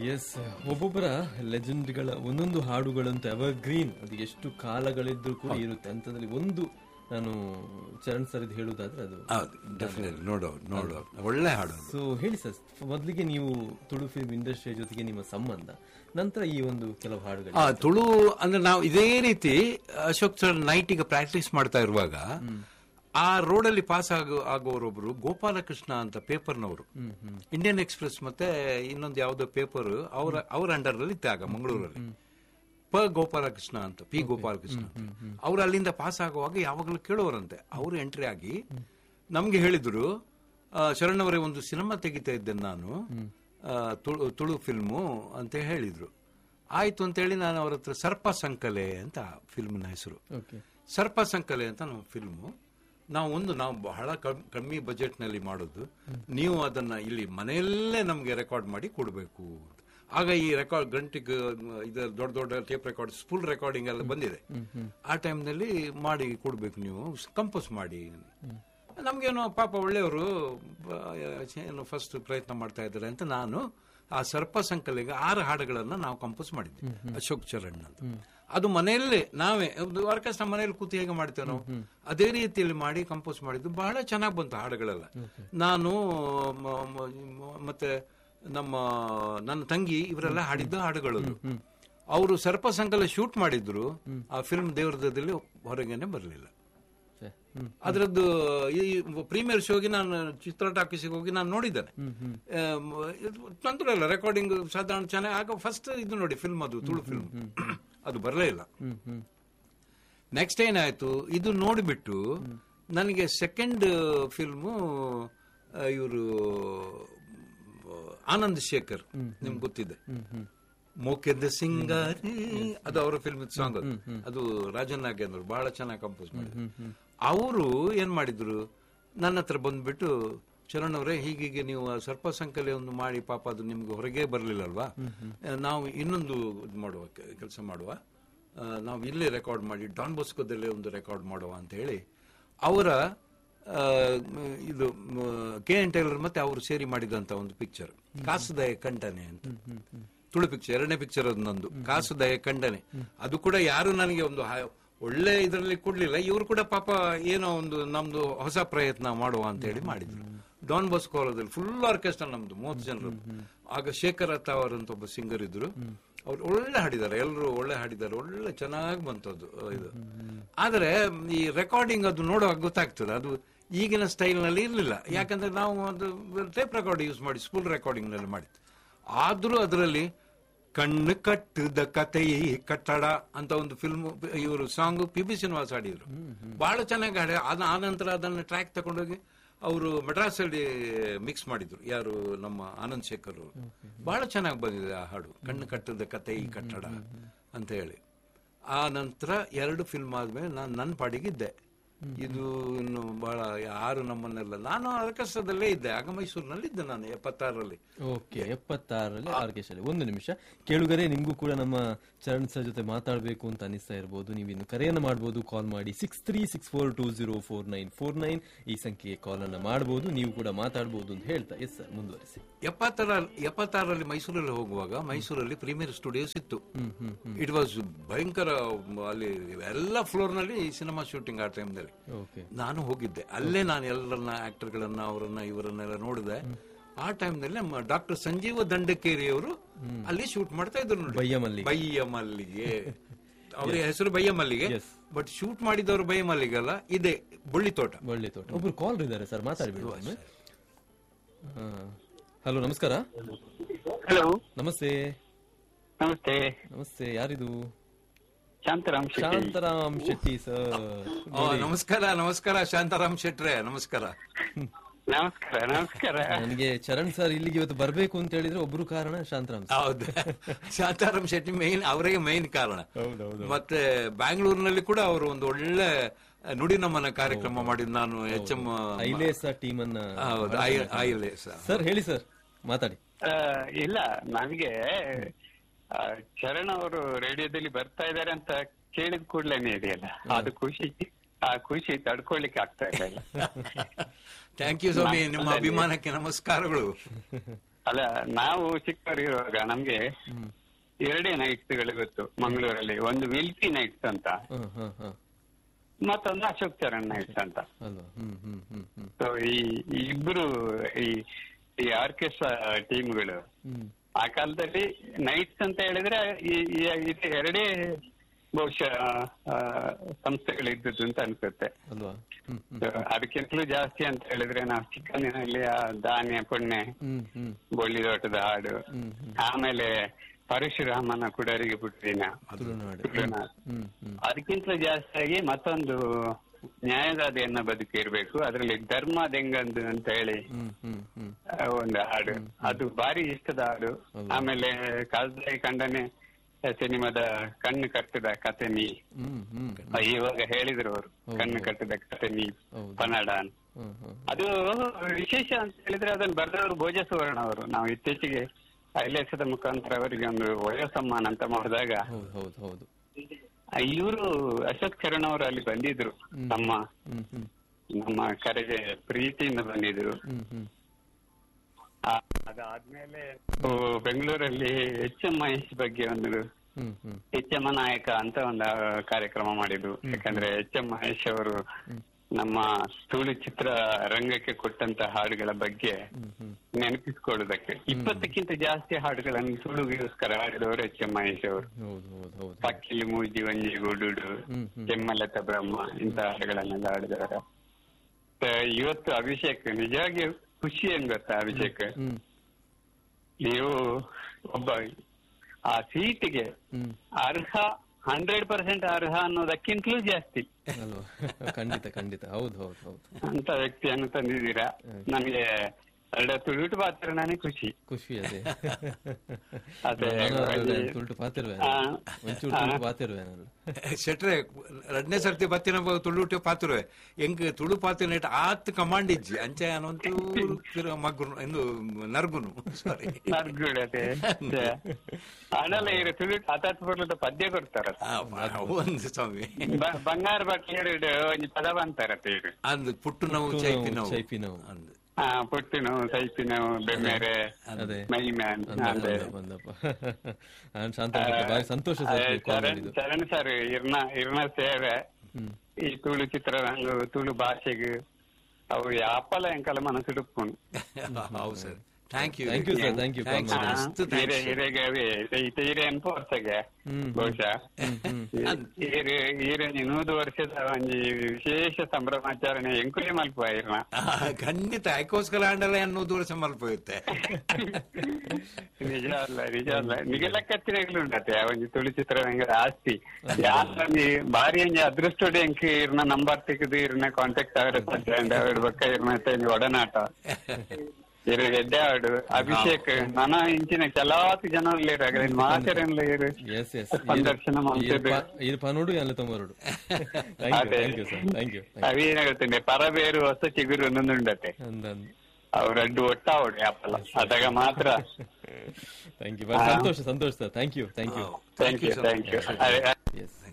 S ಒಬ್ಬೊಬ್ಬರ ಲೆಜೆಂಡ್ಗಳ ಒಂದೊಂದು ಹಾಡುಗಳಂತೂ ever green ಅದು ಎಷ್ಟು ಕಾಲಗಳಿದ್ರೂ ಕೂಡ ಇರುತ್ತೆ ಅಂತಂದ್ರೆ ಒಂದು ನಾನು ಚರಣ್ ಸರಿದ್ ಹೇಳುವುದಾದ್ರೆ ಅದು ಹೌದು ಡೆಫಿನೆಟ್ಲಿ ನೋಡೋ ನೋಡೋ ಒಳ್ಳೆ ಹಾಡು ಅದು. ಸೊ ಹೇಳಿ ಸರ್ ಮೊದಲಿಗೆ ನೀವು ತುಳು ಫಿಲ್ಮ್ ಇಂಡಸ್ಟ್ರಿಯ ಜೊತೆಗೆ ನಿಮ್ಮ ಸಂಬಂಧ ನಂತರ ಈ ಒಂದು ಕೆಲವು ಹಾಡುಗಳು ಆ ತುಳು ಅಂದ್ರೆ ನಾವು ಇದೇ ರೀತಿ ಅಶೋಕ್ ಸರ್ ನೈಟಿಗೆ ಪ್ರಾಕ್ಟೀಸ್ ಮಾಡ್ತಾ ಇರುವಾಗ ಆ ರೋಡಲ್ಲಿ ಪಾಸ್ ಆಗೋ ಆಗೋರೊಬ್ರು ಗೋಪಾಲಕೃಷ್ಣ ಅಂತ ಪೇಪರ್ನವರು ಇಂಡಿಯನ್ ಎಕ್ಸ್ಪ್ರೆಸ್ ಮತ್ತೆ ಇನ್ನೊಂದು ಯಾವುದೋ ಪೇಪರ್ ಅವರ ಅವ್ರ ಅಂಡರ್ ಅಲ್ಲಿ ಇತ್ತು ಆಗ ಮಂಗಳೂರಲ್ಲಿ ಪ ಗೋಪಾಲಕೃಷ್ಣ ಅಂತ ಪಿ ಗೋಪಾಲಕೃಷ್ಣ ಅವ್ರು ಅಲ್ಲಿಂದ ಪಾಸ್ ಆಗುವಾಗ ಯಾವಾಗಲೂ ಕೇಳೋರಂತೆ ಅವರು ಎಂಟ್ರಿ ಆಗಿ ನಮ್ಗೆ ಹೇಳಿದ್ರು ಆ, ಶರಣ್ ಅವರೇ ಒಂದು ಸಿನಿಮಾ ತೆಗಿತಾ ಇದ್ದೆ ನಾನು ಆ, ತುಳು- ತುಳು ಫಿಲ್ಮು ಅಂತ ಹೇಳಿದ್ರು ಆಯ್ತು ಅಂತೇಳಿ ನಾನು ಅವ್ರ ಹತ್ರ ಸರ್ಪ ಸಂಕಲೆ ಅಂತ ಫಿಲ್ಮ್ನ ಹೆಸರು ಓಕೆ ಸರ್ಪ ಸಂಕಲೆ ಅಂತ ನಮ್ಮ ಫಿಲ್ಮು ನಾವು ಒಂದು ನಾವು ಬಹಳ ಕಮ್- ಕಮ್ಮಿ ಬಜೆಟ್ ನಲ್ಲಿ ಮಾಡೋದು ನೀವು ಅದನ್ನ ಇಲ್ಲಿ ಮನೆಯಲ್ಲೇ ನಮ್ಗೆ ರೆಕಾರ್ಡ್ ಮಾಡಿ ಕೊಡಬೇಕು ಆಗ ಈ ರೆಕಾರ್ಡ್ ಗಂಟೆಗೆ ಇದು ದೊಡ್ಡ ದೊಡ್ಡ ಟೇಪ್ ರೆಕಾರ್ಡ್ ಫುಲ್ ರೆಕಾರ್ಡಿಂಗ್ ಎಲ್ಲ ಬಂದಿದೆ ಆ ಟೈಮ್ನಲ್ಲಿ ಮಾಡಿ ಕೊಡ್ಬೇಕು ನೀವು ಕಂಪೋಸ್ ಮಾಡಿ ನಮ್ಗೇನೋ ಪಾಪ ಒಳ್ಳೆಯವರು ಏನು ಫಸ್ಟ್ ಪ್ರಯತ್ನ ಮಾಡ್ತಾ ಇದ್ದಾರೆ ಅಂತ ನಾನು ಆ ಸರ್ಪ ಸಂಕಲೆಗೆ ಆರು ಹಾಡುಗಳನ್ನ ನಾವು ಕಂಪೋಸ್ ಮಾಡಿದ್ವಿ ಅಶೋಕ್ ಚರಣ್ ಅಂತ ಅದು ಮನೆಯಲ್ಲೇ ನಾವೇ ಒಂದು ಆರ್ಕೆಸ್ಟ್ರಾ ಮನೆಯಲ್ಲಿ ಕೂತು ಹೇಗೆ ಮಾಡ್ತೇವೆ ನಾವು ಅದೇ ರೀತಿಯಲ್ಲಿ ಮಾಡಿ ಕಂಪೋಸ್ ಮಾಡಿದ್ದು ಬಹಳ ಚೆನ್ನಾಗಿ ಬಂತು ಹಾಡುಗಳೆಲ್ಲ ನಾನು ಮ- ಮ- ಮ- ಮತ್ತೆ ನಮ್ಮ ನನ್ನ ತಂಗಿ ಇವರೆಲ್ಲ ಹಾಡಿದ್ದು ಹಾಡುಗಳು ಅವರು ಸರ್ಪ ಸಂಕಲ ಶೂಟ್ ಮಾಡಿದ್ರು ಆ ಫಿಲ್ಮ್ ದೇವರದಲ್ಲಿ ಹೊರಗೇನೆ ಬರಲಿಲ್ಲ ಛೆ, ಹ್ಮ್ ಅದರದ್ದು ಈ ಪ್ರೀಮಿಯರ್ ಶೋಗೆ ನಾನು ಚಿತ್ರ ಟಾಕೀಸಿಗೆ ಹೋಗಿ ನಾನು ನೋಡಿದ್ದೇನೆ ತೊಂದರೆ ಇಲ್ಲ ರೆಕಾರ್ಡಿಂಗ್ ಸಾಧಾರಣ ಚೆನ್ನಾಗಿ ಆಗ ಫಸ್ಟ್ ಇದು ನೋಡಿ ಫಿಲ್ಮ್ ಅದು ತುಳು ಫಿಲ್ಮ್ ಅದು ಬರಲೇ ಇಲ್ಲ ಹ್ಮ್ ಹ್ಮ್ ನೆಕ್ಸ್ಟ್ ಏನಾಯ್ತು ಇದು ನೋಡಿಬಿಟ್ಟು ನನಗೆ ಸೆಕೆಂಡ್ ಫಿಲ್ಮು ಇವರು ಆನಂದ್ ಶೇಖರ್ ನಿಮ್ಗೆ ಗೊತ್ತಿದೆ ಮೋಕೆದ ಸಿಂಗಾರಿ ಅದು ಅವರ ಫಿಲ್ಮ್ ಸಾಂಗ್ ಅದು ಅದು ರಾಜನ್ ನಾಗೇಂದ್ರ ಬಹಳ ಚೆನ್ನಾಗಿ ಕಂಪೋಸ್ ಮಾಡಿದ್ರು ಅವರು ಏನ್ ಮಾಡಿದ್ರು ನನ್ನ ಹತ್ರ ಬಂದ್ಬಿಟ್ಟು ಚರಣ್ ಅವರೇ ಹೀಗೀಗೆ ನೀವು ಆ ಸರ್ಪ ಸಂಕಲೆ ಒಂದು ಮಾಡಿ ಪಾಪ ಅದು ನಿಮ್ಗೆ ಹೊರಗೆ ಬರಲಿಲ್ಲಲ್ವಾ ನಾವು ಇನ್ನೊಂದು ಇದು ಮಾಡುವ ಕೆಲಸ ಮಾಡುವ ಆ, ನಾವು ಇಲ್ಲೇ ರೆಕಾರ್ಡ್ ಮಾಡಿ ಡಾನ್ ಬೊಸ್ಕೋದಲ್ಲೇ ಒಂದು ರೆಕಾರ್ಡ್ ಮಾಡುವ ಅಂತ ಹೇಳಿ ಅವರ ಆ, ಮ್, ಇದು ಕೆ ಎನ್ ಟೈಲರ್ ಮತ್ತೆ ಅವರು ಸೇರಿ ಮಾಡಿದಂತ ಒಂದು ಪಿಕ್ಚರ್ ಕಾಸುದಯ ಕಂಡನೆ ಅಂತ ತುಳು ಪಿಕ್ಚರ್ ಎರಡನೇ ಪಿಕ್ಚರ್ ಅದು ನಂದು ಕಾಸುದಯ ಕಂಡನೆ ಅದು ಕೂಡ ಯಾರು ನನಗೆ ಒಂದು ಹ- ಒಳ್ಳೆ ಇದರಲ್ಲಿ ಕೊಡ್ಲಿಲ್ಲ ಇವರು ಕೂಡ ಪಾಪ ಏನೋ ಒಂದು ನಮ್ದು ಹೊಸ ಪ್ರಯತ್ನ ಮಾಡುವ ಅಂತ ಹೇಳಿ ಮಾಡಿದ್ರು ಡಾನ್ ಬಸ್ಕೋಲದಲ್ಲಿ ಫುಲ್ ಆರ್ಕೆಸ್ಟ್ರಾ ನಮ್ದು ಮೂವತ್ತು ಜನರು ಆಗ ಶೇಖರ್ ಅತ್ತಾವರ್ ಅಂತ ಒಬ್ಬ ಸಿಂಗರ್ ಇದ್ರು ಅವ್ರು ಒಳ್ಳೆ ಹಾಡಿದ್ದಾರೆ ಎಲ್ಲರೂ ಒಳ್ಳೆ ಹಾಡಿದ್ದಾರೆ ಒಳ್ಳೆ ಚೆನ್ನಾಗಿ ಬಂತದ್ದು ಅಹ್, ಇದು ಆದ್ರೆ ಈ ರೆಕಾರ್ಡಿಂಗ್ ಅದು ನೋಡುವಾಗ ಗೊತ್ತಾಗ್ತದೆ ಅದು ಈಗಿನ ಸ್ಟೈಲ್ ನಲ್ಲಿ ಇರ್ಲಿಲ್ಲ ಯಾಕಂದ್ರೆ ನಾವು ಒಂದು ಟೇಪ್ ರೆಕಾರ್ಡ್ ಯೂಸ್ ಮಾಡಿ ಸ್ಕೂಲ್ ರೆಕಾರ್ಡಿಂಗ್ ನಲ್ಲಿ ಮಾಡಿದ್ದು ಆದ್ರೂ ಅದರಲ್ಲಿ ಕಣ್ಣು ಕಟ್ಟದ ಕತೆ ಕಟ್ಟಡ ಅಂತ ಒಂದು ಫಿಲ್ಮ್ ಇವರು ಸಾಂಗ್ ಪಿ ಬಿ ಶ್ರೀನಿವಾಸ್ ಹಾಡಿದ್ರು ಬಹಳ ಚೆನ್ನಾಗಿ ಹಾಡಿ ಅದ ಆ ನಂತರ ಅದನ್ನ ಟ್ರ್ಯಾಕ್ ತಗೊಂಡೋಗಿ ಅವರು ಮಡ್ರಾಸ್ ಅಲ್ಲಿ ಮಿಕ್ಸ್ ಮಾಡಿದ್ರು ಯಾರು ನಮ್ಮ ಆನಂದ್ ಶೇಖರ್ ಅವರು ಬಹಳ ಚೆನ್ನಾಗಿ ಬಂದಿದೆ ಆ ಹಾಡು ಕಣ್ಣು ಕಟ್ಟದ ಕತೆ ಈ ಕಟ್ಟಡ ಅಂತ ಹೇಳಿ ಆ ನಂತರ ಎರಡು ಫಿಲ್ಮ್ ಆದ್ಮೇಲೆ ನಾನು ನನ್ನ ಪಾಡಿಗಿದ್ದೆ ಇದು ಇನ್ನು ಬಹಳ ಯಾರು ನಮ್ಮನ್ನೆಲ್ಲ ನಾನು ಆರ್ಕೆಸ್ಟ್ರಾದಲ್ಲೇ ಇದ್ದೆ ಆಗ ಮೈಸೂರಿನಲ್ಲಿ ಇದ್ದೆ ನಾನು ಎಪ್ಪತ್ತಾರರಲ್ಲಿ ಓಕೆ ಎಪ್ಪತ್ತಾರರಲ್ಲಿ ಆರ್ಕೆಸ್ಟ್ರಲ್ಲಿ ಒಂದು ನಿಮಿಷ ಕೇಳುಗರೆ ನಿಮ್ಗೂ ಕೂಡ ನಮ್ಮ ಚರಣ್ ಸರ್ ಜೊತೆ ಮಾತಾಡಬೇಕು ಅಂತ ಅನಿಸ್ತಾ ಇರಬಹುದು ನೀವು ಇನ್ನು ಕರೆಯನ್ನ ಮಾಡಬಹುದು ಕಾಲ್ ಮಾಡಿ six three six four two zero four nine four nine ಈ ಸಂಖ್ಯೆಗೆ ಕಾಲ್ ಅನ್ನ ಮಾಡಬಹುದು ನೀವು ಕೂಡ ಮಾತಾಡಬಹುದು ಅಂತ ಹೇಳ್ತಾ ಎಸ್ ಸರ್ ಮುಂದುವರಿಸಿ ಎಪ್ಪತ್ತರ ಎಪ್ಪತ್ತಾರರಲ್ಲಿ ಮೈಸೂರಲ್ಲಿ ಹೋಗುವಾಗ ಮೈಸೂರಲ್ಲಿ ಪ್ರೀಮಿಯರ್ ಸ್ಟುಡಿಯೋಸ್ ಇತ್ತು ಇಟ್ ವಾಸ್ ಭಯಂಕರ ಅಲ್ಲಿ ಎಲ್ಲ ಫ್ಲೋರ್ ನಲ್ಲಿ ಸಿನಿಮಾ ಶೂಟಿಂಗ್ ಆ ಟೈಮ್ನಲ್ಲಿ ಓಕೆ ನಾನು ಹೋಗಿದ್ದೆ ಅಲ್ಲೇ ನಾನು ಎಲ್ಲರನ್ನ ಆಕ್ಟರ್ಗಳನ್ನ ಅವರನ್ನ ಇವರನ್ನೆಲ್ಲ ನೋಡಿದೆ ಆ ಟೈಮ್ನಲ್ಲಿ ನಮ್ಮ ಡಾಕ್ಟರ್ ಸಂಜೀವ ದಂಡಕೇರಿ ಅವರು ಅಲ್ಲಿ ಶೂಟ್ ಮಾಡ್ತಾ ಇದ್ರು ನೋಡಿ ಬಯ್ಯ ಮಲ್ಲಿಗೆ. ಬಯ್ಯ ಮಲ್ಲಿಗೆ ಅವ್ರ ಹೆಸರು ಬಯ್ಯ ಮಲ್ಲಿಗೆ Yes. ಬಟ್ ಶೂಟ್ ಮಾಡಿದವರು ಬಯ್ಯ ಮಲ್ಲಿಗೆ ಅಲ್ಲ ಇದೆ ಬುಳ್ಳಿ ತೋಟ ಒಳ್ಳೆ ತೋಟ ಒಬ್ರು ಕಾಲ್ ಇದ್ದಾರೆ ಸರ್ ಮಾತಾಡ್ಬಿಡು ಹಲೋ ನಮಸ್ಕಾರ ಹಲೋ ನಮಸ್ತೆ ನಮಸ್ತೆ ನಮಸ್ತೆ ಯಾರಿದು ಶಾಂತರಾಮ್ ಶೆಟ್ಟಿ ಶಾಂತರಾಮ್ ಶೆಟ್ಟಿ ಸರ್ ಆ, ನಮಸ್ಕಾರ ನಮಸ್ಕಾರ ಶಾಂತಾರಾಮ್ ಶೆಟ್ರೆ ನಮಸ್ಕಾರ ನಮಸ್ಕಾರ ನಮಸ್ಕಾರ ನನಗೆ ಚರಣ್ ಸರ್ ಇಲ್ಲಿಗೆ ಇವತ್ತು ಬರ್ಬೇಕು ಅಂತ ಹೇಳಿದ್ರೆ ಒಬ್ರು ಕಾರಣ ಶಾಂತರಾಮ್ ಸರ್ ಹೌದು ಶಾಂತಾರಾಮ್ ಶೆಟ್ಟಿ ಮೇನ್ ಅವರಿಗೆ ಮೇನ್ ಕಾರಣ ಹೌದೌದು ಮತ್ತೆ ಬ್ಯಾಂಗ್ಳೂರಿನಲ್ಲಿ ಕೂಡ ಅವರು ಒಂದು ಒಳ್ಳೆ ನುಡಿ ನಮನ ಕಾರ್ಯಕ್ರಮ ಮಾಡಿದ್ ನಾನು ಎಚ್ ಎಂ ಐಲೇಸ ಟೀಮ್ ಅನ್ನ ಹೌದು ಐಲೆ ಸರ್ ಹೇಳಿ ಸರ್ ಮಾತಾಡಿ ಆ, ಇಲ್ಲ ನನಗೆ ಆ, ಚರಣ್ ಅವರು ರೇಡಿಯೋದಲ್ಲಿ ಬರ್ತಾ ಇದ್ದಾರೆ ಅಂತ ಕೇಳಿದ ಕೂಡ್ಲೇನೆ ಇದೆಯಲ್ಲ ಅದು ಖುಷಿ ಆ ಖುಷಿ ತಡ್ಕೊಳ್ಲಿಕ್ಕೆ ಆಗ್ತಾ ಇಲ್ಲ ಥ್ಯಾಂಕ್ ಯು ಸ್ವಾಮಿ ನಿಮ್ಮ ಅಭಿಮಾನಕ್ಕೆ ನಮಸ್ಕಾರಗಳು ಅಲ್ಲ ನಾವು ಚಿಕ್ಕವರಿರುವಾಗ ನಮ್ಗೆ ಹ್ಮ್ ಎರಡೇ ನೈಟ್ಸ್ ಗಳು ಗೊತ್ತು ಮಂಗಳೂರಲ್ಲಿ ಒಂದು ವಿಲ್ಕಿ ನೈಟ್ಸ್ ಅಂತ ಹ ಹ ಹ ಮತ್ತೊಂದು ಅಶೋಕ್ ಚರಣ್ ನೈಟ್ಸ್ ಅಂತ ಅಲ್ವಾ ಹ್ಮ್ ಹ್ಮ್ ಹ್ಮ್ ಹ್ಮ್ ಸೊ ಈ ಈ ಇಬ್ರು ಈ ಈ ಆರ್ಕೆಸ್ಟ್ರಾ ಟೀಮ್ಗಳು ಹ್ಮ್ ಆ ಕಾಲದಲ್ಲಿ ನೈಟ್ಸ್ ಅಂತ ಹೇಳಿದ್ರೆ ಈ- ಈ ಇದು ಎರಡೇ ಬಹುಶಃ ಆ, ಸಂಸ್ಥೆಗಳಿದ್ದದ್ದು ಅಂತ ಅನ್ಸುತ್ತೆ ಅಲ್ವಾ ಹ್ಮ್ ಹ್ಮ್ So, ಅದಕ್ಕಿಂತಲೂ ಜಾಸ್ತಿ ಅಂತ ಹೇಳಿದ್ರೆ ನಾವು ಚಿಕ್ಕಂದಿನಲ್ಲಿ ಆ ಧಾನ್ಯ ಪುಣ್ಯ ಹ್ಮ್ ಹ್ಮ್ ಬೋಳಿದೋಟದ ಹಾಡು ಹ್ಮ್ ಹ್ಮ್ ಆಮೇಲೆ ಪರಶುರಾಮನ ಕುಡರಿಗೆ ಪುಟ್ಟಿನ ತುಳುನಾಡು ತುಳುನಾಡು. ಹ್ಮ್ ಹ್ಮ್ ಅದಕ್ಕಿಂತಲೂ ಜಾಸ್ತಿಯಾಗಿ ಮತ್ತೊಂದು ನ್ಯಾಯದಾದೆಯನ್ನ ಬದುಕಿರ್ಬೇಕು ಅದರಲ್ಲಿ ಧರ್ಮ ದೆಂಗಂದು ಅಂತ ಹೇಳಿ ಹ್ಮ್ ಹ್ಮ್ ಹ್ಮ್ ಆ, ಒಂದು ಹಾಡು ಅದು ಭಾರಿ ಇಷ್ಟದ ಹಾಡು ಹೌದು. ಆಮೇಲೆ ಕಾಲ್ದಾಯಿ ಕಂಡನೆ ಸಿನಿಮಾದ ಕಣ್ಣು ಕಟ್ಟಿದ ಕತೆ ನೀ ಹ್ಮ್ ಹ್ಮ್ ಆ, ಇವಾಗ ಹೇಳಿದ್ರು ಅವರು ಹೌದು. ಕಣ್ಣು ಕಟ್ಟಿದ ಕತೆ ನೀ ಹೌದು. ಕನ್ನಡ ಅಂತ ಹ್ಮ್ ಹ್ಮ್ ಅದು ವಿಶೇಷ ಅಂತ ಹೇಳಿದ್ರೆ ಅದನ್ನು ಬರೆದವರು ಭೋಜ ಸುವರ್ಣ ಅವರು ನಾವು ಇತ್ತೀಚೆಗೆ ಐಲೇಸದ ಮುಖಾಂತರ ಅವರಿಗೆ ಒಂದು ವಯೋಸಮ್ಮಾನ ಅಂತ ಮಾಡಿದಾಗ ಹೌದು ಹೌದು ಹೌದು ಇವರು ಅಶೋಕ್ ಚರಣ್ ಅವರು ಅಲ್ಲಿ ಬಂದಿದ್ರು ಹ್ಮ್. ನಮ್ಮ ಹ್ಮ್ ಹ್ಮ್ ನಮ್ಮ ಕರೆಗೆ ಪ್ರೀತಿಯಿಂದ ಬಂದಿದ್ರು ಹ್ಮ್ ಹ್ಮ್ ಆ- ಅದಾದ್ಮೇಲೆ ಓ, ಬೆಂಗಳೂರಲ್ಲಿ ಎಚ್ ಎಂ ಮಹೇಶ್ ಬಗ್ಗೆ ಒಂದು ಹ್ಮ್ ಹ್ಮ್ ಎಚ್ ಎಂ ನಾಯಕ ಅಂತ ಒಂದು ಆ, ಕಾರ್ಯಕ್ರಮ ಮಾಡಿದ್ರು ಯಾಕಂದ್ರೆ ಎಚ್ ಎಂ ಮಹೇಶ್ ಅವರು ನಮ್ಮ ತುಳು ಚಿತ್ರ ರಂಗಕ್ಕೆ ಕೊಟ್ಟಂತ ಹಾಡುಗಳ ಬಗ್ಗೆ ಹ್ಮ್ ಹ್ಮ್ ನೆನಪಿಸ್ಕೊಳ್ಳುವುದಕ್ಕೆ ಇಪ್ಪತ್ತಕ್ಕಿಂತ ಜಾಸ್ತಿ ಹಾಡುಗಳನ್ನು ತುಳುಗಿಗೋಸ್ಕರ ಹಾಡಿದವರು ಎಚ್ ಎಂ ಮಹೇಶ್ ಅವರು ಹೌದು ಹೌದು ಹೌದು ಪಕ್ಕಿಲಿ ಮೂಜಿ ಒಂಜಿ ಗುಡುಡು ಹ್ಮ್ ಹ್ಮ್ ಕೆಮ್ಮಲತ ಬ್ರಹ್ಮ ಇಂತ ಹಾಡುಗಳನ್ನೆಲ್ಲ ಹಾಡಿದವರು ಮತ್ತೆ ಇವತ್ತು ಅಭಿಷೇಕ್ ನಿಜವಾಗಿಯೂ ಖುಷಿ ಏನ್ ಗೊತ್ತಾ ಅಭಿಷೇಕ್ ಹ್ಮ್ ನೀವು ಒಬ್ಬ ಆ ಸೀಟಿಗೆ ಹ್ಮ್ ಅರ್ಹ ಹಂಡ್ರೆಡ್ ಪರ್ಸೆಂಟ್ ಅರ್ಹ ಅನ್ನೋದಕ್ಕಿಂತಲೂ ಜಾಸ್ತಿ ಅಲ್ವಾ ಖಂಡಿತ ಖಂಡಿತ ಹೌದು ಹೌದು ಹೌದು ಅಂತ ವ್ಯಕ್ತಿಯನ್ನು ತಂದಿದ್ದೀರಾ ನನಗೆ ಎರಡು ತುಳುಟು ಪಾತ್ರ ನನಗೆ ಖುಷಿ ಖುಷಿ ಅದೇ ಅದೇ, ನಾನು ಅಲ್ಲಿ- ತುಳುಟು ಪಾತಿರುವೆ ಆ, ಒಂಚೂರು ತುಳುಟು ಪಾತಿರುವೆ ನಾನು ಶೆಟ್ರೆ ಎರಡನೇ ಸರ್ತಿ ಬತ್ತಿನ ತುಳುಟೆ ಪಾತ್ರೆ ಎಂಕ್ ತುಳು ಪಾತ್ರ ನೆಟ್ ಆತ್ ಕಮಾಂಡ್ ಇಜ್ಜಿ ಅಂಚೆ ಅನ್ನೊಂದು ಮಗ್ಗುನು ಎಂದು ನರ್ಗುನು ಸಾರಿ ನರ್ಗುಳತೆ ಹಣಲ್ಲ ಇರು ತುಳುಟು ಹತ್ತಾತ್ ಬರ್ಲದ ಪದ್ಯ ಕೊಡ್ತಾರ ಒಂದು ಸ್ವಾಮಿ ಬ- ಬಂಗಾರ ಬಟ್ಲಿಎರಡು ಒಂಜಿ ಪದ ಬಂತಾರತ್ತೆ ಇರು ಅಂದ್ ಪುಟ್ಟು ನೋವು ಪುಟ್ಟು ಚೈಪಿ ನೋವು, ನೋವು ಚೈಪಿ ನೋವು. ಅಂದ್ ಹಾ ಪುಟ್ಟಿನು ಸೈಪಿನು ಬೆಮ್ಮೆರೆ ಅದೇ ಮೈ ಮ್ಯಾನ್ ಅಂದ ಅದೇ ಬಂದ ಬಂದಪ್ಪ ನಾನು ಶಾಂತ ಬಾರಿ ಸಂತೋಷ ಸರ್ ಅದೇ, ನೀವು ಕಾಲ್ ಚರಣ್ ಮಾಡಿದ್ದು ಚರಣ್ ಸರ್ ಇರ್ನ ಇರ್ನ ಸೇವೆ ಹ್ಮ್ ಈ ತುಳು ಚಿತ್ರರಂಗ ತುಳು ಭಾಷೆಗೆ ಅವು ಯಾಪಲ ಎಂಕಲ ಮನಸ್ಸು ಡುಪ್ಪುಂಡು ಹೌದು sir thank you Thank you, sir. Thank you, call ಹಾ, ಮಾಡಿ. ಹಿರೆ ಹಿರೆಗೆ ಅವೆ ಈತ ಹಿರೆ ಅನ್ಪೋರ್ಸಗೆ ಹ್ಮ್. ಬಹುಶಃ ಹ್ಮ್ ಹ್ಮ್ ಹಿರೆ ಹಿರೆ ನೂದು ವರ್ಷದ ಒಂಜಿ ವಿಶೇಷ ಸಂಭ್ರಮಾಚರಣೆ ಎಂಕುಲೆ ಮಲ್ಪ ಇರ್ನ ಖಂಡಿತ ಐಕೋಸ್ಕರ ಆಂಡಲ ಅನ್ನೋದು ವರ್ಷ ಮಲ್ಪೋಯುತ್ತೆ ನಿಜ ಅಲ್ಲ ನಿಜ ಅಲ್ಲ ನಿಗೆಲ್ಲ ಕತ್ತಿನಗಳು ಉಂಟತೆ ಒಂಜಿ ತುಳು ಚಿತ್ರರಂಗದ ಆಸ್ತಿ ಯಾನಿ ಬಾರಿ ಒಂಜಿ ಅದೃಷ್ಟೋಡೆ ಎಂಕ್ ಇರ್ನ ನಂಬರ್ ತೆಗೆದು ಇರ್ನ ಕಾಂಟ್ಯಾಕ್ಟ್ ಆದ್ರೆ ಅವ್ರ ಬಕ್ಕ ಇರ್ನ ಒಂಜಿ ಒಡನಾಟ ಇರು ಎಡ್ಡೆ ಆಡು ಅಭಿಷೇಕ್ ನನ ಇಂಚಿನ ಕೆಲವಾತು ಜನ ಇರ್ಲಿ ಮಾತಾಡಲ್ಲ ಇರು ಎಸ್ ಎಸ್ ಸಂದರ್ಶನ ಮಾಡ್ತಿದ್ದು ಇದು ಪನೋಡು ಎಲ್ಲ ತೊಂಬರೋಡು ಥ್ಯಾಂಕ್ ಯು ಅದೇ. Thank you sir thank you ಅವೇನಾಗುತ್ತೆ ಪರಬೇರು ಹೊಸ ಚಿಗುರು ಒಂದೊಂದುಂಡತೆ ಅಂದಂದು ಅವ್ರಡ್ಡು ಒಟ್ಟಾವಡು ಯಾಪಲ್ಲ ಅದಾಗ ಮಾತ್ರ ಥ್ಯಾಂಕ್ ಯು ಸಂತೋಷ ಸಂತೋಷ sir thank you thank you thank you thank you S